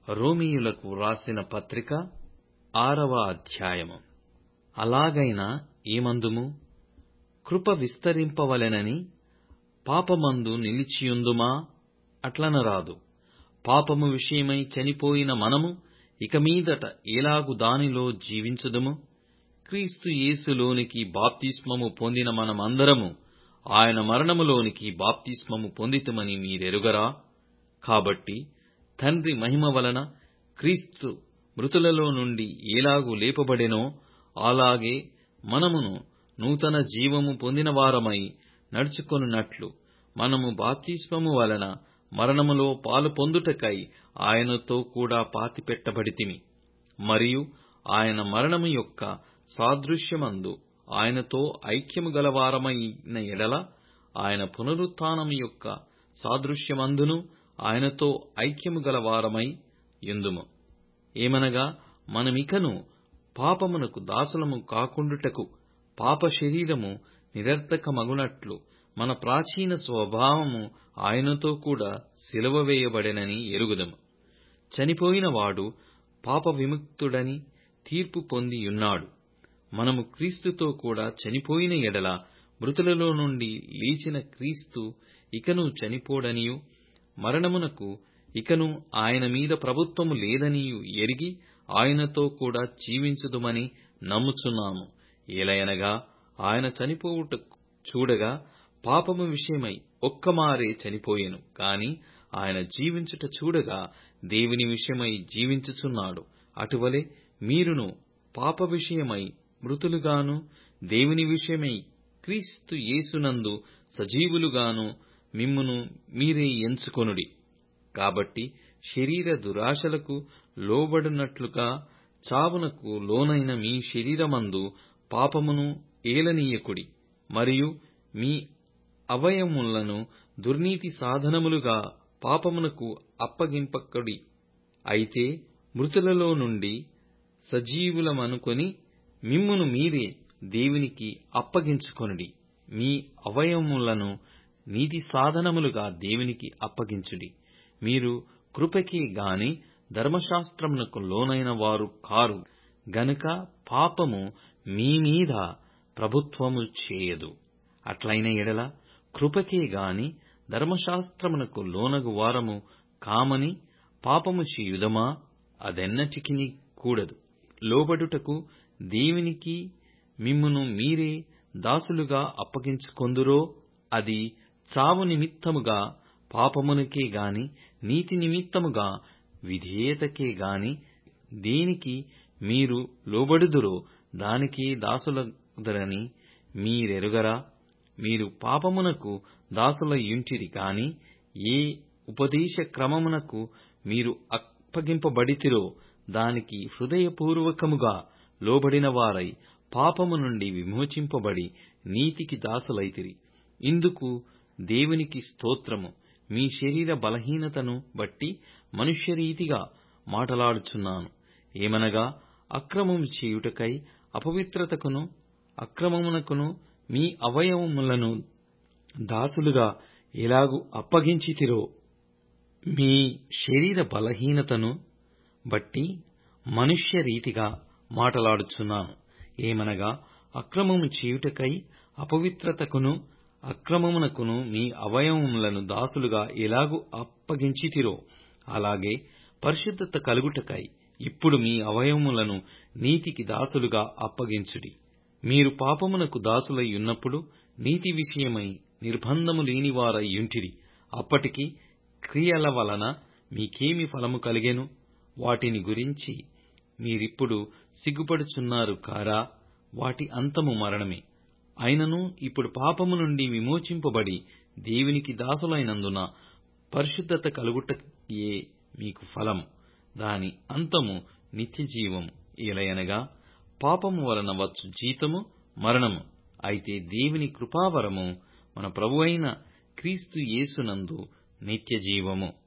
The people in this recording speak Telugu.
రోమీయులకు వ్రాసిన పత్రిక ఆరవ అధ్యాయము అలాగైనా ఏమందుము కృప విస్తరింపవలెనని పాపమందు నిలిచియుందుమా అట్లనరాదు పాపము విషయమై చనిపోయిన మనము ఇక మీదట ఎలాగు దానిలో జీవించుదుము క్రీస్తు యేసులోనికి బాప్తిస్మము పొందిన మనమందరము ఆయన మరణములోనికి బాప్తిస్మము పొందితిమని మీరెరుగరా కాబట్టి తండ్రి మహిమ వలన క్రీస్తు మృతులలో నుండి ఎలాగు లేపబడెనో అలాగే మనమును నూతన జీవము పొందినవారమై నడుచుకొనున్నట్లు మనము బాప్తిస్మము వలన మరణములో పాలు పొందుటకై ఆయనతో కూడా పాతిపెట్టబడితిమి మరియు ఆయన మరణము యొక్క సాదృశ్యమందు ఆయనతో ఐక్యము గలవారమైన ఎడల ఆయన పునరుత్థానము యొక్క సాదృశ్యమందును ఆయనతో ఐక్యము గలవారమై యుందుము ఏమనగా మనమికను పాపమునకు దాసులము కాకుండుటకు పాప శరీరము నిరర్థకమగునట్లు మన ప్రాచీన స్వభావము ఆయనతో కూడా సిలువ వేయబడెనని ఎరుగుదము చనిపోయిన వాడు పాప విముక్తుడని తీర్పు పొందియున్నాడు మనము క్రీస్తుతో కూడా చనిపోయిన ఎడల మృతులలో నుండి లేచిన క్రీస్తు ఇకను చనిపోడనియు మరణమునకు ఇకను ఆయన మీద ప్రభుత్వము లేదనియు ఎరిగి ఆయనతో కూడా జీవించుదుమని నమ్ముచున్నాము ఏలయనగా ఆయన చనిపోవుట చూడగా పాపము విషయమై ఒక్కమారే చనిపోయెను కాని ఆయన జీవించుట చూడగా దేవుని విషయమై జీవించుచున్నాడు అటువలే మీరును పాప విషయమై మృతులుగాను దేవుని విషయమై క్రీస్తు యేసునందు సజీవులుగాను మిమ్మును మీరే ఎంచుకొనుడి కాబట్టి శరీర దురాశలకు లోబడినట్లుగా చావునకు లోనైన మీ శరీరమందు పాపమును ఏలనీయకుడి మరియు మీ అవయములను దుర్నీతి సాధనములుగా పాపమునకు అప్పగింపకుడి అయితే మృతులలో నుండి సజీవులమనుకొని మిమ్మును మీరే దేవునికి అప్పగించుకొనుడి మీ అవయములను నీతి సాధనములుగా దేవునికి అప్పగించుడి మీరు కృపకే గాని ధర్మశాస్త్రమునకు లోనైన వారు కారు గనుక పాపము మీ మీద ప్రభుత్వము చేయదు అట్లైన ఎడల కృపకే గాని ధర్మశాస్త్రమునకు లోనగు వారము కామని పాపము చేయుదమా అదెన్నటికిని కూడదు లోబడుటకు దేవునికి మిమ్మును మీరే దాసులుగా అప్పగించుకొందురో అది చావు నిమిత్తముగా పాపమునకే గాని నీతి నిమిత్తముగా విధేయతకే గాని దేనికి మీరు లోబడుదురో దానికే దాసులగుదరని మీరెరుగరా మీరు పాపమునకు దాసులయ్యుంటిరి కాని ఏ ఉపదేశ క్రమమునకు మీరు అప్పగింపబడితిరో దానికి హృదయపూర్వకముగా లోబడిన వారై పాపము నుండి విమోచింపబడి నీతికి దాసులైతిరి ఇందుకు దేవునికి స్తోత్రము మీ శరీర బలహీనతను బట్టి మనుష్యరీతిగా మాటలాడుచున్నాను ఏమనగా అక్రమము చేయుటకై అపవిత్రతకును అక్రమమునకును మీ అవయవములను దాసులుగా ఎలాగు అప్పగించితిరో మీ శరీర బలహీనతను బట్టి మనుష్య రీతిగా మాటలాడుచున్నాను ఏమనగా అక్రమము చేయుటకై అపవిత్రతకును అక్రమమునకును మీ అవయవములను దాసులుగా ఎలాగు అప్పగించితిరో అలాగే పరిశుద్ధత కలుగుటకై ఇప్పుడు మీ అవయవములను నీతికి దాసులుగా అప్పగించుడి మీరు పాపమునకు దాసులై ఉన్నప్పుడు నీతి విషయమై నిర్బంధము లేనివారయ్యుంటిరి అప్పటికి క్రియల వలన మీకేమి ఫలము కలిగెను వాటిని గురించి మీరిప్పుడు సిగ్గుపడుచున్నారు కారా వాటి అంతము మరణమే అయినను ఇప్పుడు పాపము నుండి విమోచింపబడి దేవునికి దాసులైనందున పరిశుద్ధత కలుగుటయే మీకు ఫలము దాని అంతము నిత్యజీవము ఏలయనగా పాపము వలన వచ్చు జీతము మరణము అయితే దేవుని కృపావరము మన ప్రభువైన క్రీస్తు యేసునందు నిత్యజీవము